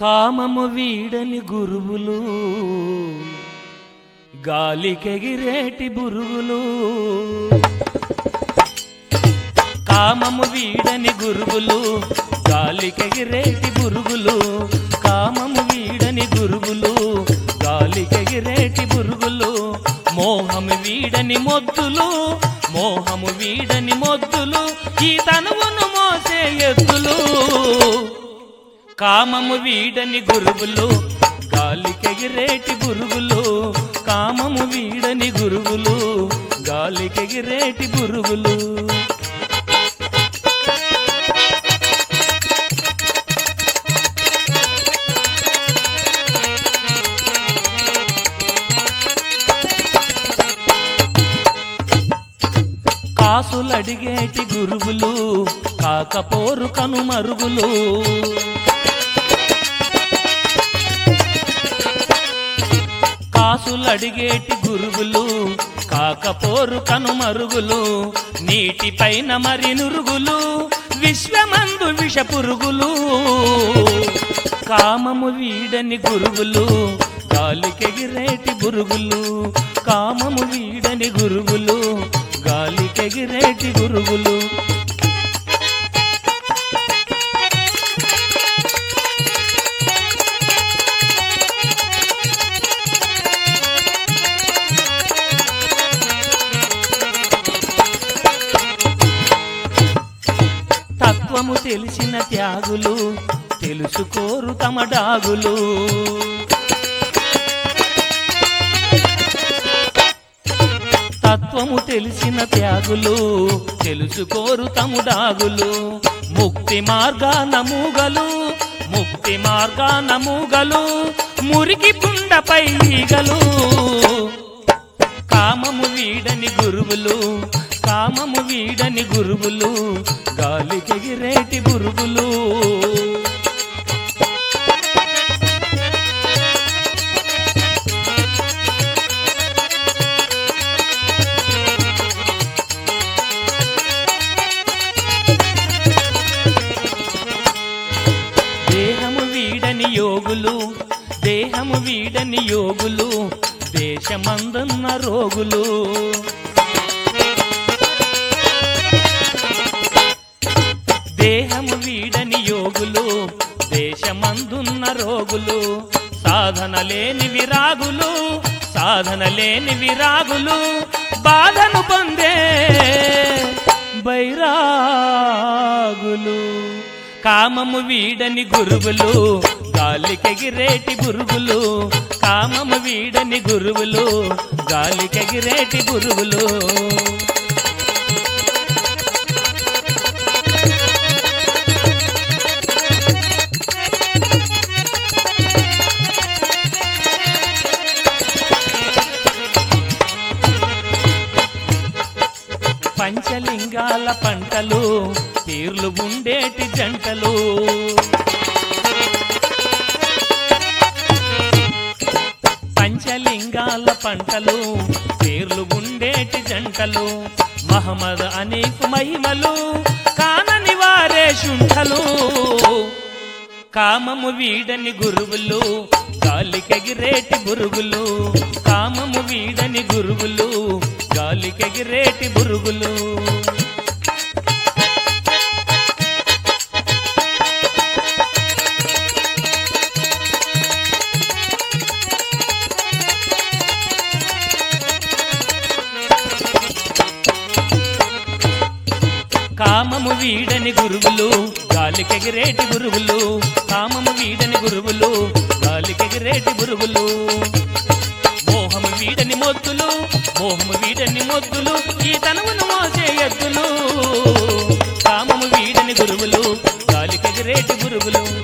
కామము వీడని గురువులు గాలికెగిరేటి బురుగులు కామము వీడని గురువులు గాలికెగిరేటి బురుగులు కామము వీడని గురువులు గాలికెగిరేటి బురుగులు మోహము వీడని మొద్దులు మోహము వీడని మొద్దులు ఈ తనువును మోసే ఎద్దులు కామము వీడని గురువులు గాలికెగిరేటి బురుగులు కామము వీడని గురువులు గాలికెగిరేటి బురుగులు కాసులడిగేటి గురువులు కాకపోరు కనుమరుగులు కాసులడిగేటి గురువులు కాకపోరు కనుమరుగులు నీటిపైన మరి నురుగులు విశ్వమందు విష పురుగులు కామము వీడని గురువులు గాలికెగిరేటి బురుగులు కామము వీడని గురువులు గాలికెగిరేటి గురుగులు తత్వము తెలిసిన త్యాగులు తెలుసుకోరు తమ డాగులు తత్వము తెలిసిన త్యాగులు తెలుసుకోరు తము డాగులు ముక్తి మార్గాన మూగలు ముక్తి మార్గాన మూగలు మురికి పుండపై ఈగలు కామము వీడని గురువులు కామము వీడని గురువులు గాలికెగిరేటి బురుగులు దేహము వీడని యోగులు దేహము వీడని యోగులు దేశమందున్న రోగులు దేహము వీడని యోగులు దేశమందున్న రోగులు సాధన లేని విరాగులు సాధన లేని విరాగులు బాధను పొందే బైరాగులు కామము వీడని గురువులు గాలికెగిరేటి బురుగులు కామము వీడని గురువులు గాలికెగిరేటి బురుగులు పంచలింగాల పంటలు తీర్లు ఉండేటి జంటలు పంచలింగాల పంటలు పేర్లు ఉండేటి జంటలు మహమ్మద్ అనీఫ్ మహిమలు కానని వారే శుంఠలు కామము వీడని గురువులు గాలికెగిరేటి బురుగులు కామము వీడని గురువులు గాలికెగిరేటి బురుగులు కామము వీడని గురువులు గాలికెగిరేటి గురువులు కామము వీడని గురువులు గాలికెగిరేటి గురువులు మోహము వీడని మొద్దులు మోహము వీడని మొద్దులు ఈ తనమును మోసే ఎద్దులు కామము వీడని గురువులు గాలికెగిరేటి గురువులు